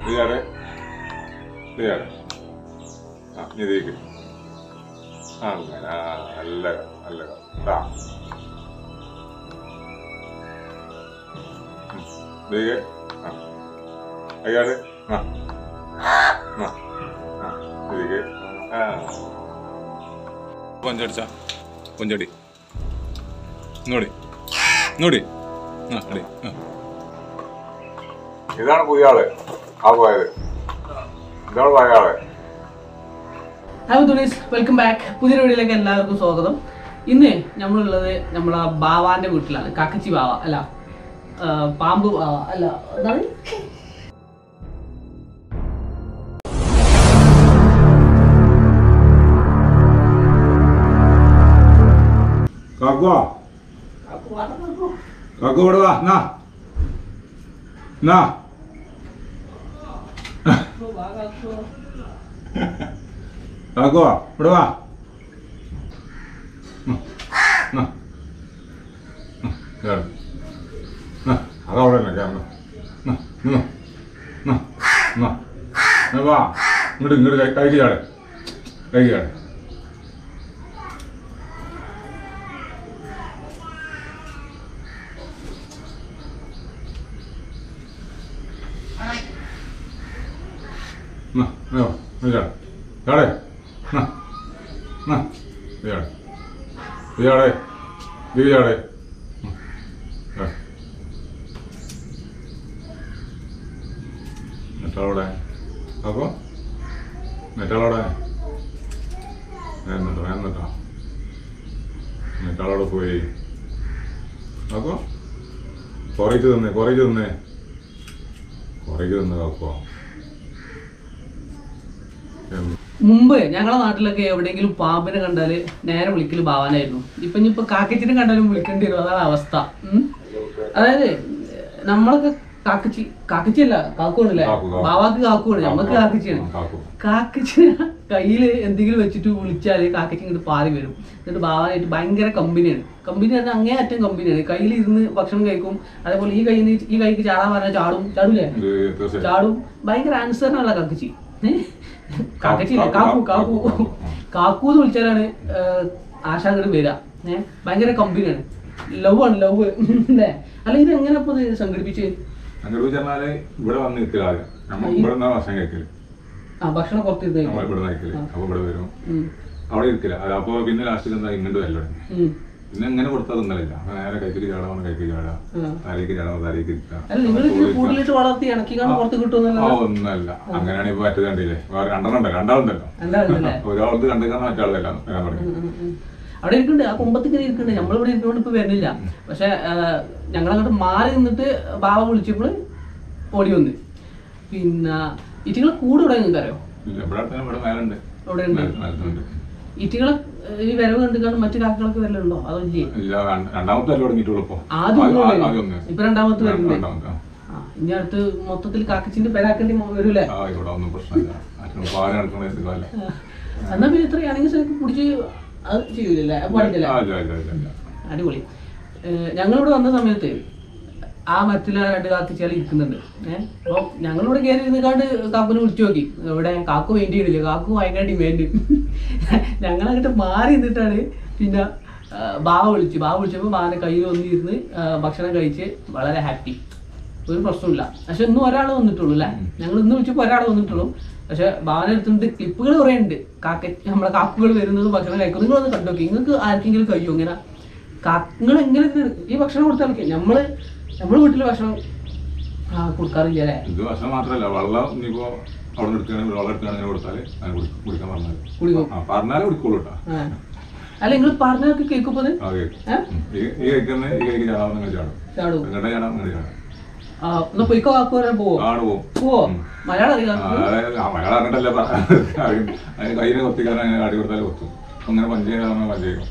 ഇയാടെ ഇയാടെ ആ നീ ഇതേക്ക് അങ്ങനെ ആ നല്ല നല്ല ആ ഇതേക്ക് ആ അയ്യാടെ ആ ആ ആ ഇതേക്ക് ആ കൊഞ്ചടിച്ച കൊഞ്ചടി ഇങ്ങോടി ഇങ്ങോടി ആ അടി ആ ഇതാണ് പുതിയ ആള് ആ പോയത് ഇതാണ് പഴയ ആള് ഹായ് തുണീസ് വെൽക്കം ബാക്ക് പുതിയൊരു വീഡിയോയിലേക്ക് എല്ലാവർക്കും സ്വാഗതം ഇന്ന് നമ്മളുള്ളത് നമ്മളെ ബാവാന്റെ വീട്ടിലാണ് കാക്കച്ചി ബാവ അല്ല ആ, പാമ്പ് ബാവ അല്ല എന്താണ് കാക്കുവാ കാക്കു ഇവിടെ വാ നാ നാ കാക്കുവാ ഇവിടെ വാ ഉം. നാ. ഉം. ഇതാണ്. നാ. അതവിടെ തന്നെ ക്യാമറ നാ. നിന്നോ. നാ. നാ. നാ വാ ഇങ്ങോട്ട് ഇങ്ങോട്ട് കൈ കൈക്ക് ചാടെ കൈക്ക് ചാടെ Na, no, mira. Dale. Na. Na. Mira. Mira. Mira. മെറ്റാളോടെ അപ്പോ മെറ്റാളോടെ എന്നിട്ടോ എന്നിട്ടോ മെറ്റാളോടെ പോയി അപ്പോ കുറയ്ക്ക് തന്നെ കുറയ്ക്ക് തന്നെ കുറയ്ക്ക് തന്നെ കാക്കോ എന്ന് മുമ്പ് ഞങ്ങളെ നാട്ടിലൊക്കെ എവിടെയെങ്കിലും പാമ്പിനെ കണ്ടാല് നേരെ വിളിക്കല് ബാവാനായിരുന്നു ഇപ്പൊ ഇനിയിപ്പൊ കാക്കച്ചിനെ കണ്ടാലും വിളിക്കേണ്ടി വരും അതാണ് അവസ്ഥ ഉം. അതായത് നമ്മളൊക്കെ കാക്കച്ചി കാക്കച്ചി അല്ല കാക്കുവാണല്ലേ കാക്കു, കാക്കു. ബാവാക്ക് കാക്കുവാണ് നമ്മക്ക് കാക്കച്ചിയാണ് കാക്കു കാക്കച്ചിനെ കയ്യില് എന്തെങ്കിലും വെച്ചിട്ട് വിളിച്ചാല് കാക്കച്ചി ഇങ്ങോട്ട് പാറി വരും എന്നിട്ട് ബാവാനായിട്ട് ഭയങ്കര കമ്പനിയാണ് കമ്പനി പറഞ്ഞാൽ അങ്ങേ അറ്റം കമ്പനിയാണ് കയ്യിൽ ഇരുന്ന് ഭക്ഷണം കഴിക്കും അതേപോലെ ഈ കയ്യിൽ ഈ കൈക്ക് ചാടാൻ പറഞ്ഞാൽ ചാടും ചാടൂലേ ഇത് തീർച്ചയായും ചാടും ഭയങ്കര ആൻസറിനുള്ള കാക്കച്ചി ഏ? കാക്കച്ചി ഇല്ലേ? കാക്കു കാക്കു കാക്കു എന്ന് വിളിച്ചാലാണ് ആശാങ്കട് വരിക ഏഹ് ഭയങ്കര കമ്പനിയാണ് ലവ് ആണ് ലവ് അല്ലേ അല്ല ഇത് എങ്ങനെ ഇപ്പൊ ഇത് സംഘടിപ്പിച്ച് അങ്ങനെ പറഞ്ഞാല് ഇവിടെ വന്ന് നിൽക്കുക ആദ്യം നമ്മൾ ഇവിടെ നിന്നാ ഭക്ഷണം കഴിക്കല് ആ ഭക്ഷണം പുറത്തിരുന്ന് നമ്മൾ കഴിക്കും. ഇവിടെ കഴിക്കല് അപ്പൊ ഇവിടെ വരും ഉം. അവിടെ ഇരിക്കില്ല അത് അപ്പൊ പിന്നെ ലാസ്റ്റിൽ എന്താ ഇങ്ങോട്ട് വല്ല ഉം. പിന്നെ എങ്ങനെ കൊടുത്താൽ തിന്നലില്ല അപ്പൊ നേരെ കൈക്ക് ചാടാൻ കൈക്ക് ചാടാ ആ. തലയ്ക്ക് ചാടാൻ തലയ്ക്ക് ഇരിക്കുക അല്ല നിങ്ങൾ ഇത് കൂടുതലിട്ട് വളർത്തി ഇണക്കി കാണാൻ പുറത്ത് ആ കിട്ടുമെന്നല്ല ഒന്നല്ല അങ്ങനെയാണ് ഇപ്പൊ മറ്റേത് കണ്ടില്ലേ വേറെ രണ്ടെണ്ണം ഉണ്ടല്ലോ രണ്ടാളുണ്ടല്ലോ എന്താണല്ലേ ഒരാളത് കണ്ടുകാന്ന് മറ്റാൾ വരാൻ വരാൻ തുടങ്ങി അവിടെ ഇരിക്കുന്നുണ്ട് ആ കുമ്പത്തിങ്ങനെ ഇരിക്കുന്നുണ്ട് നമ്മളിവിടെ ഇരിക്കുന്നോണ്ട് ഇപ്പൊ വരുന്നില്ല പക്ഷെ ഞങ്ങളങ്ങോട്ട് മാറി നിന്നിട്ട് ബാവ വിളിച്ചപ്പോൾ ഓടി വന്ന് പിന്നെ ഇറ്റികളെ കൂടെ ഇവിടെ നിങ്ങൾക്ക് അറിയോ ഇല്ല ഇവിടെ അടുത്ത് ഇവിടെ മേലുണ്ട് അവിടെ ഉണ്ട് മേലുണ്ട് ഇറ്റികളെ ഏഹ്, ഈ വരവ് കണ്ടുകാണ്ട് മറ്റു കാക്കകളൊക്കെ വരലുണ്ടോ അതോ ഇല്ലേ ഇല്ല രണ്ട്- രണ്ടാമത്തെ അല്ല തുടങ്ങിയിട്ടുള്ളൂ ഇപ്പൊ ആദ്യം ആദ്യം- ഒന്നുമില്ല. ആദ്യം ഒന്ന് ഇപ്പൊ രണ്ടാമത്തെ വരുന്നുണ്ട് രണ്ടാമത്തെ ആ. ആ ഇനി അടുത്ത് മൊത്തത്തിൽ കാക്കച്ചിന്റെ പേരാക്കേണ്ടി വരൂലേ ആ ഇവിടെ ഒന്നും പ്രശ്നമില്ല മറ്റുള്ള പാല് നടക്കുന്ന എടുക്കാല്ലേ എന്നാ പിന്നെ ഇത്രയാണെങ്കിൽ ശരിക്കും പിടിച്ച് അത് ചെയ്യൂലല്ലേ അത് പാടില്ല ആ ഇല്ല ഇല്ല ഇല്ല ഇല്ല അടിപൊളി ഏഹ് ഞങ്ങളിവിടെ വന്ന സമയത്ത് ആ മരത്തില് രണ്ട് കാക്കച്ചികൾ ഇരിക്കുന്നുണ്ട് ഏഹ് അപ്പോൾ ഞങ്ങളിവിടെ കയറി ഇരുന്നിക്കാണ്ട് കാക്കുനെ വിളിച്ചു നോക്കി ഇവിടെ കാക്കു വേണ്ടി ചെയ്യണില്ല കാക്കു ഭയങ്കര ഡിമാൻഡ് ഞങ്ങളങ്ങോട്ട് മാറി നിന്നിട്ടാണ് പിന്നെ ആ, ബാവ വിളിച്ചു ബാവ വിളിച്ചപ്പോൾ ബാവന്റെ കയ്യിൽ വന്നിരുന്ന് ആ, ഭക്ഷണം കഴിച്ച് വളരെ ഹാപ്പി ഒരു പ്രശ്നമില്ല പക്ഷെ ഇന്നും ഒരാൾ വന്നിട്ടുള്ളൂ അല്ലേ ഞങ്ങൾ ഇന്ന് വിളിച്ചപ്പോൾ ഒരാൾ വന്നിട്ടുള്ളൂ പക്ഷെ ഭാവന എടുത്തിട്ട് ക്ലിപ്പുകൾ കുറേ ഉണ്ട് കാക്ക നമ്മളെ കാക്കുകൾ വരുന്നത് ഭക്ഷണം കഴിക്കും നിങ്ങളൊന്ന് കണ്ടു നോക്കി നിങ്ങൾക്ക് ആർക്കെങ്കിലും കഴിയോ ഇങ്ങനെ നിങ്ങൾ എങ്ങനെ ഇത് ഈ ഭക്ഷണം കൊടുത്താൽ മതി നമ്മള് നമ്മളെ വീട്ടിൽ ഭക്ഷണം ആ കൊടുക്കാറില്ല അല്ലേ ഇത് ഭക്ഷണം മാത്രമല്ല വെള്ളം ഇനിയിപ്പോ അവിടെ എടുക്കുകയാണെങ്കിൽ വെള്ളം എടുക്കുകയാണെങ്കിൽ കൊടുത്താല് അത് കുടി- കുടിക്കാൻ പറഞ്ഞാൽ കുടിക്കും ആ പറഞ്ഞാലേ കുടിക്കുള്ളൂ കേട്ടോ ആ. അല്ല നിങ്ങൾ പറഞ്ഞൊക്കെ കേൾക്കുമ്പോൾ ആ കേൾക്കും ഏ? ഈ ഈ കഴിക്കുന്ന ഈ കഴിക്ക് ചാടാൻ നിങ്ങൾ ചാടും ചാടും നിങ്ങളുടെ ചാടാൻ നിങ്ങൾ ചാടും ആ എന്നാ പൊയ്ക്കോ കാക്കു വരാൻ പോവോ ആണ് പോവും പോവോ ഉം. മലയാളം ആ, അറിയാം അതായത് ആ മലയാളം അറിഞ്ഞിട്ടല്ല അതിന് കയ്യിനെ കൊത്തിക്കാൻ അങ്ങനെ അടി കൊടുത്താലേ കൊത്തും അങ്ങനെ പഞ്ച് ചെയ്യാൻ പഞ്ച് ചെയ്യും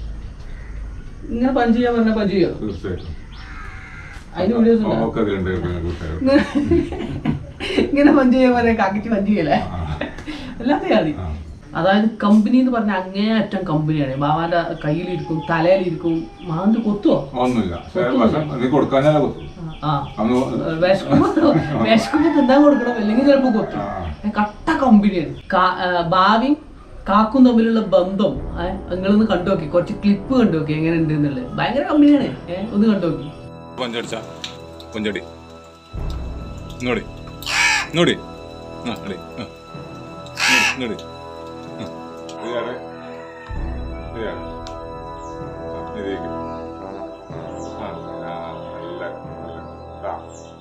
ഇങ്ങനെ പഞ്ച് ചെയ്യാൻ പറഞ്ഞ പഞ്ച് ചെയ്യോ തീർച്ചയായിട്ടും അതിന് വീഡിയോസ് ഉണ്ടോ ഒക്കെ അതിലുണ്ട് കൂട്ടുകാർ ഇങ്ങനെ പഞ്ച് ചെയ്യാൻ പറയാൻ കാക്കിച്ച് പഞ്ച് ചെയ്യല്ലേ ആ. അല്ലാതെ മതി ആ. അതായത് കമ്പനി എന്ന് പറഞ്ഞ അങ്ങേയറ്റം കമ്പനിയാണ് ബാബാന്റെ കയ്യിലിരിക്കും തലയിലിരിക്കും മാന്ത് കൊത്തുവോ ഒന്നുമില്ല പക്ഷെ നീ കൊടുക്കാനല്ല കൊത്തു ആ അന്ന് വിശക്കുമ്പോ വിശക്കുമ്പോ തിന്നാൻ കൊടുക്കണം അല്ലെങ്കിൽ ചിലപ്പോ കൊത്തും ആ. ഏ, കട്ട കമ്പനിയാണ് കാ- ആ, ഭാവിയും കാക്കും തമ്മിലുള്ള ബന്ധം ഏഹ് നിങ്ങളൊന്ന് കണ്ടു നോക്കി കുറച്ച് ക്ലിപ്പ് കണ്ടു നോക്കി എങ്ങനെ ഉണ്ട് എന്നുള്ളത് ഭയങ്കര കമ്പനിയാണ് ഏഹ് ഒന്ന് കണ്ടു നോക്കി കൊഞ്ചടിച്ച കൊഞ്ചടി ഇങ്ങോടി ഇങ്ങോടി ആ അടി ആ ഇങ്ങോടി ഇയാടെ ഇയാടെ ഇതിലേക്ക് ആ ആ, നല്ല നല്ല ആ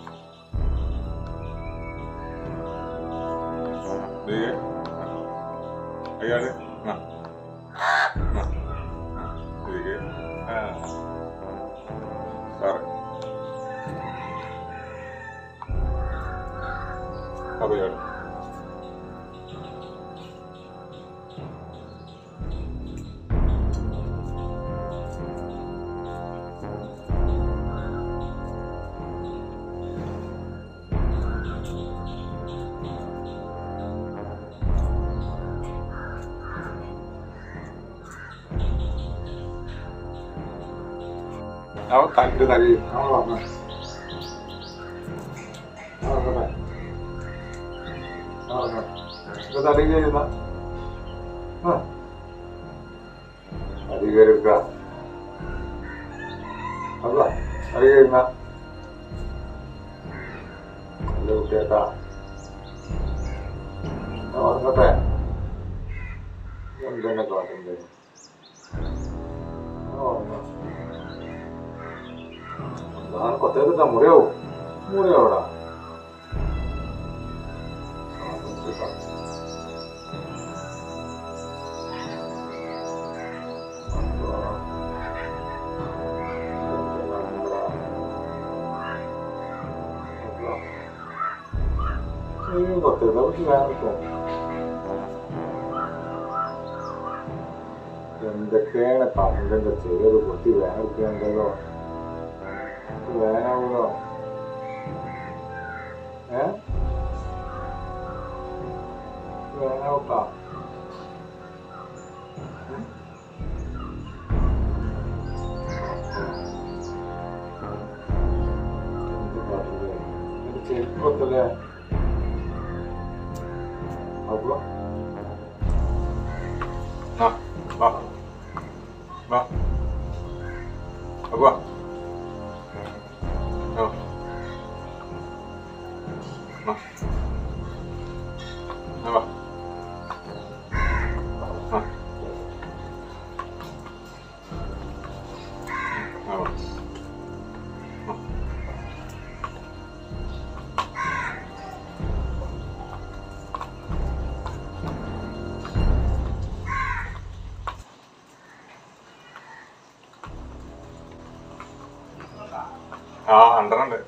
ഇതിലേക്ക് അയാള് ആ ആ ഇതിലേക്ക് ആ സാറേ അതെയാണ് അവൻ തന്റെ തലയിൽ അവൻ പറഞ്ഞു അവൻ പറഞ്ഞു അധികരിക്കുന്ന അധികരിക്ക അല്ല അധികരിക്കുന്ന നല്ല കുട്ടിയേട്ടാ പറഞ്ഞട്ടെ എന്തെന്നെ കാട്ടുണ്ട് കൊത്തേക്കിട്ട മുറിയാവും മുറിയാവടാ എന്തൊക്കെയാണ് പന്ത്രണ്ട് ചെറിയൊരു കുട്ടി വേനൽക്കുണ്ടല്ലോ വേനാവൂലോ ഏ വേനാവൂട്ടാ ചെരുപ്പത്തല്ലേ അപ്പൊ ആ വാ വാ അപ്പൊ ആ വാ ആ വാ ആ ആ വാ ആ രണ്ടെണ്ണുണ്ട്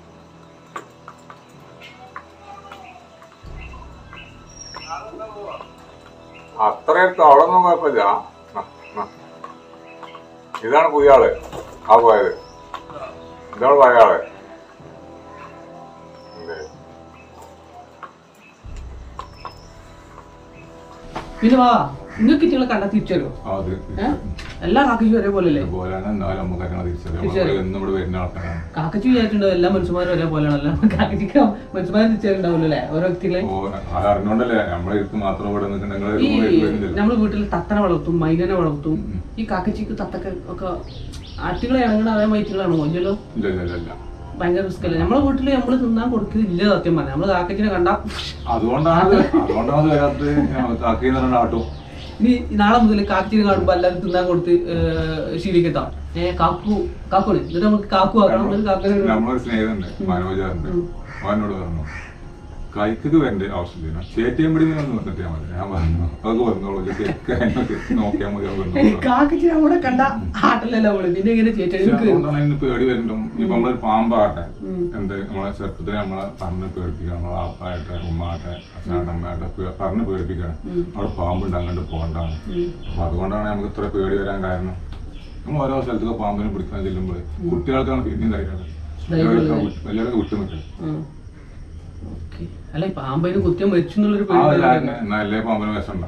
അത്രയൊക്കെ അവിടെ ഒന്നും കുഴപ്പമില്ല ആ, ആ, ആ. ഇതാണ് പുതിയ ആള് ആ പോയത് ഇതാണ് പഴയ ആള് ഉണ്ട്. പിന്നെ വാ നിങ്ങൾക്ക് ഇറ്റികളെ കണ്ടാ തിരിച്ചു വരുമോ അത് ഏഹ് എല്ലാ കാക്കച്ചും ഒരേപോലെയല്ലേ ഇതുപോലെയാണ് എന്നാലും നമുക്ക് അങ്ങനെ തിരിച്ചറിയാം തിരിച്ചറിയാം. നമ്മള് എന്നും ഇവിടെ വരുന്ന ആൾക്കാരാണ് കാക്കച്ചു വിചാരിച്ചിട്ടുണ്ടോ എല്ലാ മനുഷ്യന്മാരും ഒരേപോലെയാണല്ലോ കാക്കച്ചിക്ക് മനുഷ്യന്മാരെ തിരിച്ചറിയുണ്ടാവില്ല അല്ലേ ഓരോ വ്യക്തികളെ ഓ അത് അറിഞ്ഞോണ്ടല്ലേ നമ്മളെ ഇരുത്ത് മാത്രം ഇവിടെ നിൽക്കുന്ന നിങ്ങൾ ഈ വരുന്നില്ല നമ്മുടെ വീട്ടിൽ തത്തനെ വളർത്തും മൈനനെ വളർത്തും ഉം. ഈ കാക്കച്ചിക്ക് തത്തക്ക ഒക്കെ ആറ്റുകളെ ഇണങ്ങണ അതേ മൈറ്റുകളാണോ ഇല്ലല്ലോ ഇല്ല ഇല്ല ഇല്ല ഇല്ല ഭയങ്കര റിസ്ക് അല്ലേ നമ്മളെ വീട്ടിൽ നമ്മൾ തിന്നാൻ കൊടുക്കുന്നില്ല സത്യം പറഞ്ഞാൽ നമ്മള് കാക്കച്ചിനെ കണ്ടാ അതുകൊണ്ടാണ് അതുകൊണ്ടാണ് വരാത്തത് കാക്കി എന്ന് പറഞ്ഞ ആട്ടും ഇനി നാളെ മുതൽ കാക്കച്ചിനെ കാണുമ്പോ എല്ലാവരും തിന്നാൻ കൊടുത്ത് ശീലിക്കത്താം ഏഹ് കാക്കു കാക്കുണ് എന്നിട്ട് നമുക്ക് കാക്കു ആക്കണം എന്നിട്ട് കാക്കനെ നമ്മളൊരു സ്നേഹിതണ്ട് മനോജാറുണ്ട് അവനോട് പറഞ്ഞു കൈക്കൊക്കെ വരേണ്ട ആവശ്യമില്ല ചേറ്റിയും പിടി ഒന്ന് വന്നിട്ടാ മതി ഞാൻ പറഞ്ഞു അതൊക്കെ വന്നോളൂ ശരിക്കും അതിനൊക്കെ നോക്കിയാൽ മതി അത് വന്നോളൂ കാക്കച്ചിനെ അവിടെ കണ്ട ആട്ടല്ലല്ലോ നമ്മള് പിന്നെ ഇങ്ങനെ ചേച്ചി അതുകൊണ്ടാണ് ഇന്ന് പേടി വരുന്നുണ്ടും ഇപ്പൊ നമ്മളൊരു പാമ്പാട്ടെ ഉം. എന്ത് നമ്മളെ ചെറുപ്പത്തിൽ നമ്മളെ പറഞ്ഞ് പേടിപ്പിക്കുക നമ്മളെ അപ്പാട്ടെ ഉമ്മാട്ടെ അച്ഛനാട്ടെ അമ്മയാട്ടെ പേ- പറഞ്ഞ് പേടിപ്പിക്കണം അവിടെ പാമ്പുണ്ട് അങ്ങോട്ട് പോകണ്ടാണ് അപ്പൊ അതുകൊണ്ടാണ് നമുക്ക് ഇത്ര പേടി വരാൻ കാരണം നമ്മൾ ഓരോ സ്ഥലത്തൊക്കെ പാമ്പിനെ പിടിക്കാൻ ചെല്ലുമ്പോൾ കുട്ടികൾക്കാണ് പിന്നെയും ധൈര്യം വലിയവരൊക്കെ വിട്ടു നിൽക്കും ഓക്കെ അല്ല ഈ പാമ്പതിന് കുത്തിയാൻ മരിച്ചു എന്നുള്ളൊരു ആ പേടി നല്ല പാമ്പിന് വിഷമുണ്ടോ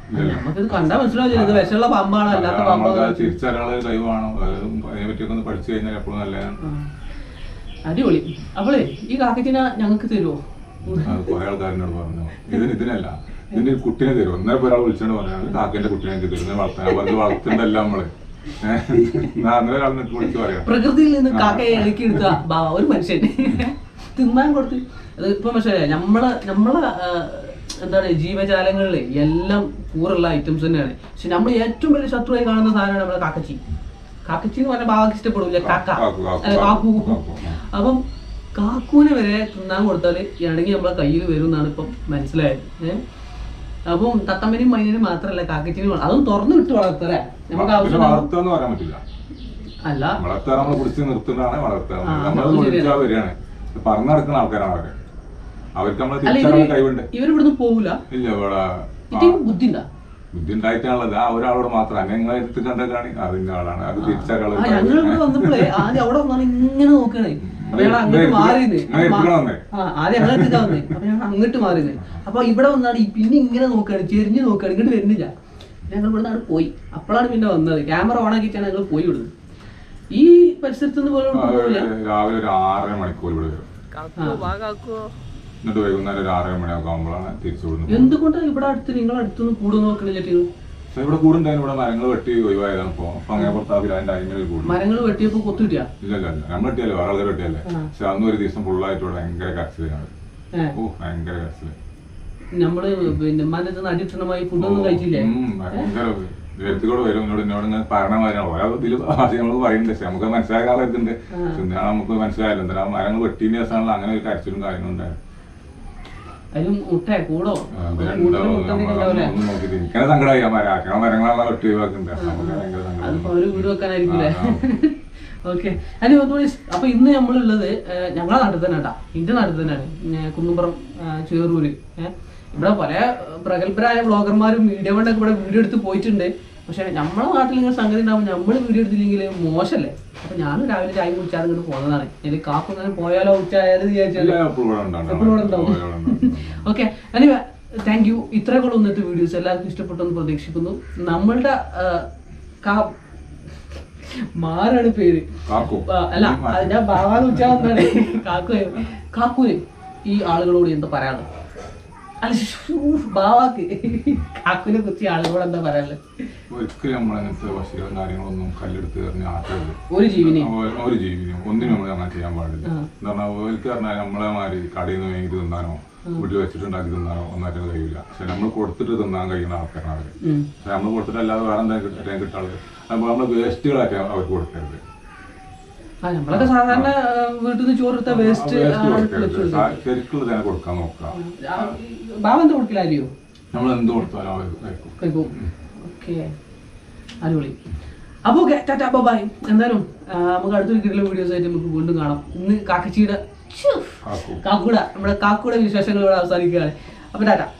നമുക്കിത് കണ്ടാ മനസ്സിലാവില്ല ഇത് വിഷമുള്ള പാമ്പാണ് അല്ലാത്ത നമുക്ക് പാമ്പാണ് തിരിച്ചറിയാനുള്ള കഴിവാണോ അതിനെ പറ്റിയൊക്കെ ഒന്ന് പഠിച്ചു കഴിഞ്ഞാൽ എപ്പോഴും നല്ലതാണ് ആ. അടിപൊളി അപ്പോളേ ഈ കാക്കച്ചിനെ ഞങ്ങൾക്ക് തരുമോ അത് കുറെ ആൾക്കാരിനോട് പറഞ്ഞു ഇതിന് ഇതിനല്ല ഇതിന്റെ ഒരു കുട്ടിനെ തരും ഒന്നര ഒരാൾ വിളിച്ചോണ്ട് പറഞ്ഞു കാക്കേന്റെ കുട്ടിനെ എനിക്ക് തരും ഇതിനെ വളർത്താൻ പറഞ്ഞ് വളർത്തണ്ടല്ല നമ്മള് ഏഹ് അന്നേരം ഒരാൾ നിനക്ക് വിളിച്ച് പറയാം പ്രകൃതിയിൽ നിന്ന് കാക്കയെ ഇളക്കി എടുത്ത ബാ ഒരു മനുഷ്യൻ തിന്നാൻ കൊടുത്ത് അത് ഇപ്പൊ മനസ്സിലായ നമ്മളെ നമ്മളെ ആ, എന്താണ് ജീവജാലങ്ങളിൽ എല്ലാം കൂറുള്ള ഐറ്റംസ് തന്നെയാണ് പക്ഷെ നമ്മൾ ഏറ്റവും വലിയ ശത്രുവായി കാണുന്ന സാധനമാണ് നമ്മളെ കാക്കച്ചി കാക്കച്ചി എന്ന് പറഞ്ഞാൽ ബാക്കി ഇഷ്ടപ്പെടില്ല കാക്ക കാക്കു, കാക്കു, അല്ല, കാക്കു കാക്കു, ആ. അപ്പം കാക്കൂനെ വരെ തിന്നാൻ കൊടുത്താൽ ഇണങ്ങി നമ്മളെ കയ്യിൽ വരും എന്നാണ് ഇപ്പം മനസ്സിലായത് ഏഹ് അപ്പം തത്തമ്മനും മൈനനും മാത്രമല്ല കാക്കച്ചിനും വള- അതും തുറന്നു വിട്ട് വളർത്തല്ലേ നമുക്ക് പിന്നെ ആവശ്യം വളർത്തുക എന്ന് പറയാൻ പറ്റില്ല അല്ല വളർത്തുക നമ്മൾ പിടിച്ച് നിർത്തുന്നതാണ് വളർത്തുക ആ, നമ്മളത് അത് വിളിച്ചാൽ ശരിയാണ്. വരികയാണ് പറഞ്ഞു നടക്കുന്ന ആൾക്കാരാണ് അവര് അവർക്ക് നമ്മൾ അല്ല തിരിച്ചറിയാൻ ഇവര് കഴിവുണ്ട് ഇവരിവിടുന്ന് പോവില്ല ഇല്ല ഇവിടെ ഇത് ബുദ്ധി ഉണ്ടാ ബുദ്ധി ഉണ്ടായിട്ടാണുള്ളത് ആ ഒരാളോട് മാത്രം അന്നെ നിങ്ങളെ എടുത്ത് കണ്ടേക്കാണ് അതിന്റെ ആളാണ് അത് ആ തിരിച്ചറിയാനുള്ള ഞങ്ങൾ ഇവിടെ വന്നപ്പോഴേ ആദ്യം അവിടെ വന്നാണ് ഇങ്ങനെ നോക്കണേ അപ്പൊ ഞങ്ങൾ അങ്ങോട്ട് മാറിയത് ഞാൻ എപ്പോഴാ വന്നേ? ആ ആദ്യം ഞങ്ങൾ എത്തിക്കാൻ വന്നേ അപ്പൊ ഞങ്ങൾ അങ്ങോട്ട് മാറിയത് അപ്പൊ ഇവിടെ വന്നാണ് ഈ പിന്നെ ഇങ്ങനെ നോക്കാണ് ചെരിഞ്ഞ് നോക്കാണ് ഇങ്ങോട്ട് വരുന്നില്ല ഞങ്ങൾ ഇവിടെ നിന്ന് പോയി അപ്പോഴാണ് പിന്നെ വന്നത് ക്യാമറ ഓൺ ആക്കിയിട്ടാണ് ഞങ്ങൾ പോയി വിടുന്നത് ഈ പരിസരത്ത് നിന്ന് പോലെ ആ, പോവില്ല രാവിലെ ഒരു ആറര മണിക്കൂർ ഇവിടെ വരും ആ. എന്നിട്ട് വൈകുന്നേരം ഒരു ആറര മണിയൊക്കെ ആകുമ്പോഴാണ് തിരിച്ചു വിടുന്നത് എന്തുകൊണ്ടാണ് ഇവിടെ അടുത്ത് നിങ്ങൾ അടുത്തൊന്നും കൂടു നോക്കണില്ല പക്ഷേ ഇവിടെ കൂടുണ്ടായിരുന്നു ഇവിടെ മരങ്ങൾ വെട്ടി ഒഴിവായതാണ് ഇപ്പൊ അപ്പൊ അങ്ങനെ പുറത്താവില്ല അതിന്റെ അയിമേൽ കൂടും മരങ്ങൾ വെട്ടിയപ്പോ കൊത്തു കിട്ടിയാ ഇല്ല ഇല്ല ഇല്ല നമ്മൾ വെട്ടിയല്ലേ വേറെ ആൾക്കാർ വെട്ടിയല്ലേ ആ. പക്ഷെ അന്ന് ഒരു ദിവസം ഫുള്ളായിട്ട് ഇവിടെ ഭയങ്കര കരച്ചിലാണ് ഏഹ് ഓ ഭയങ്കര കരച്ചില് നമ്മള് പിന്നെ ഉമ്മാന്റെ അടിട്ടണമായി ഫുഡൊന്നും കഴിച്ചില്ലേ ഉം, ഭയങ്കര കൂടെ വരും എന്നോട് എന്നോട് ഇങ്ങനെ പറയണ മാതിരിയാണ് ഓരോ ഇതിൽ നമ്മൾ പറയുന്നുണ്ട് പക്ഷെ നമുക്ക് മനസ്സിലായ ആളെത്തുണ്ട് ആ. പിന്നെ നമുക്ക് മനസ്സിലായല്ലോ എന്താ മരങ്ങൾ വെട്ടിയതിന് ശേഷമാണല്ലോ അങ്ങനെ ഒരു കരച്ചിലും കാര്യങ്ങളും ഉണ്ടായത് അതിലും മുട്ട കൂടോ അതുണ്ടാവും. കൂടുതൽ മുട്ട നമ്മള് ഉണ്ടാവില്ലേ ഒന്നും നോക്കിയിട്ട് എനിക്കത് സങ്കടമായി ആ മരം ആക്കണ മരങ്ങളാണല്ലോ വെട്ടി ഒഴിവാക്കുന്നുണ്ട് നമുക്ക് ഭയങ്കര അതിപ്പോ സങ്കടം അവര് വീട് വെക്കാനായിരിക്കില്ലേ ആ, ഓക്കെ അപ്പൊ ഇന്ന് നമ്മളുള്ളത് ഏഹ്, ഞങ്ങളെ നാട്ടിൽ തന്നെ കേട്ടാ എന്റെ നാട്ടിൽ തന്നെയാണ് ഏഹ്, കുന്നുംപുറം ഏഹ്, ചേറൂര് ഏഹ്. ഇവിടെ പല ഏഹ്, പ്രഗത്ഭരായ വ്ളോഗർമാരും വീഡിയോ കൊണ്ടൊക്കെ ഇവിടെ വീഡിയോ എടുത്ത് പോയിട്ടുണ്ട് പക്ഷെ നമ്മളെ നാട്ടിൽ ഇങ്ങനെ സംഗതി ഉണ്ടാകുമ്പോൾ നമ്മൾ വീഡിയോ എടുത്തില്ലെങ്കിൽ മോശമല്ലേ അപ്പൊ ഞാൻ രാവിലെ ചായ കുടിച്ചാൽ ഇങ്ങോട്ട് പോകുന്നതാണ് എനിക്ക് കാക്കുന്ന പോയാലോ ഉച്ചയായാലും വിചാരിച്ചാൽ ഇല്ല, എപ്പോഴും ഇവിടെ ഉണ്ടാവും. എപ്പോഴും ഇവിടെ ഉണ്ടാവും. ഇവിടെ ഉണ്ടാവും. ഓക്കെ അനിവ താങ്ക് യു ഇത്രയൊക്കെ ഇന്നത്തെ വീഡിയോസ് എല്ലാവർക്കും ഇഷ്ടപ്പെട്ടെന്ന് പ്രതീക്ഷിക്കുന്നു നമ്മളുടെ ആ, കാ- മാറാണ് പേര് കാക്കു. ആ, അല്ല അത് ഞാൻ ബാവാന്ന് ഉച്ചാന്നാണ് കാക്കു കാക്കുന് ഈ ആളുകളോട് എന്താ പറയാനുള്ളത് അല്ല ശ്ശൂ, ബാവാക്ക് കാക്കുനെ കുറിച്ച് ആളുകളോട് എന്താ പറയാനുള്ളത് ഒരിക്കലും നമ്മളങ്ങനത്തെ വശീലും കാര്യങ്ങളൊന്നും കല്ലെടുത്ത് എറിഞ്ഞ് ആട്ടരുത് ഒരു ജീവനെ ഒരു- ഒരു ജീവിനും ഒന്നിനും നമ്മൾ അങ്ങനെ ചെയ്യാൻ പാടില്ല ആ. എന്ന് പറഞ്ഞാൽ ഓർക്ക് പറഞ്ഞാൽ നമ്മളെ മാതിരി കടയിൽ നിന്ന് വാങ്ങിയിട്ട് തിന്നാനോ വീട്ടിൽ വെച്ചിട്ടുണ്ടാക്കി തിന്നാനോ ഒന്നായിട്ട് കഴിയില്ല പക്ഷെ നമ്മൾ കൊടുത്തിട്ട് തിന്നാൻ കഴിയുന്ന ആൾക്കാരാണ് അവർ ഉം. പക്ഷെ നമ്മൾ കൊടുത്തിട്ട് അല്ലാതെ വേറെ എന്തെങ്കിലും കിട്ടാള് അപ്പോൾ നമ്മൾ വേസ്റ്റുകളായിട്ട് അവർക്ക് കൊടുക്കരുത് ആ നമ്മളൊക്കെ സാധാരണ ആ, വീട്ടിൽ നിന്ന് ചോറെടുത്ത വേസ്റ്റ് വേസ്റ്റ് കൊടുക്കരുത് സാ- ശരിക്കുള്ള തന്നെ കൊടുക്കാൻ നോക്കുക ബാവ എന്താ കൊടുക്കില്ലാരിയോ നമ്മൾ എന്ത് കൊടുത്താലും അവർ കഴിക്കും കഴിക്കും ഓക്കെ അടിപൊളി അപ്പോൾ ഓക്കെ ടാറ്റാ ബൈ എന്തായാലും ആ, നമുക്ക് അടുത്തൊരു കിടില വീഡിയോസ് ആയിട്ട് നമുക്ക് വീണ്ടും കാണാം ഇന്ന് കാക്കച്ചിയുടെ ശ്ശോ, കാക്കു കാക്കൂട നമ്മുടെ കാക്കൂടെ വിശേഷങ്ങൾ ഇവിടെ അവസാനിക്കുകയാണ് അപ്പോൾ ടാറ്റ